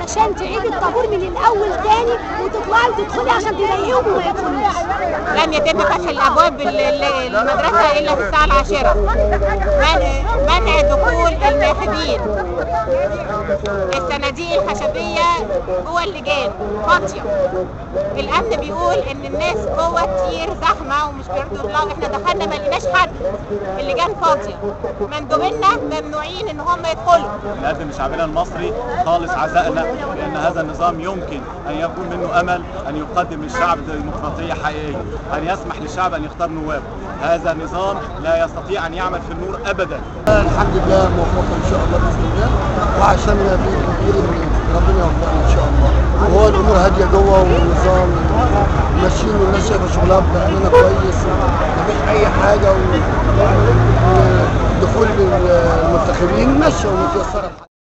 عشان تعيد الطابور من الاول تاني وتطلعي وتدخلي عشان تضايقيهم وما يدخلوش لم يتم فتح الابواب ال- ال- المدرسه الا في الساعه العاشره منع منع دخول الناخبين الصناديق الخشبيه جوه اللجان فاضيه الامن بيقول ان الناس جوه كتير زحمه ومش بيرضوا يطلعوا احنا دخلنا ما لقيناش حد اللجان فاضيه مندوبينا ممنوعين ان هم يدخلوا نقدم لشعبنا المصري خالص عزائنا لان هذا النظام يمكن ان يكون منه امل ان يقدم للشعب ديمقراطيه حقيقيه ان يسمح للشعب ان يختار نوابه هذا نظام لا يستطيع ان يعمل في النور ابدا الحمد لله موفق ان شاء الله باذن الله وعشان كبير ان ربنا يوفقنا ان شاء الله وهو الامور هاديه جوه والنظام ماشيين والناس شايفه شغلها بامانه كويس مفيش اي حاجه ودخول المنتخبين ماشيه ومتيسره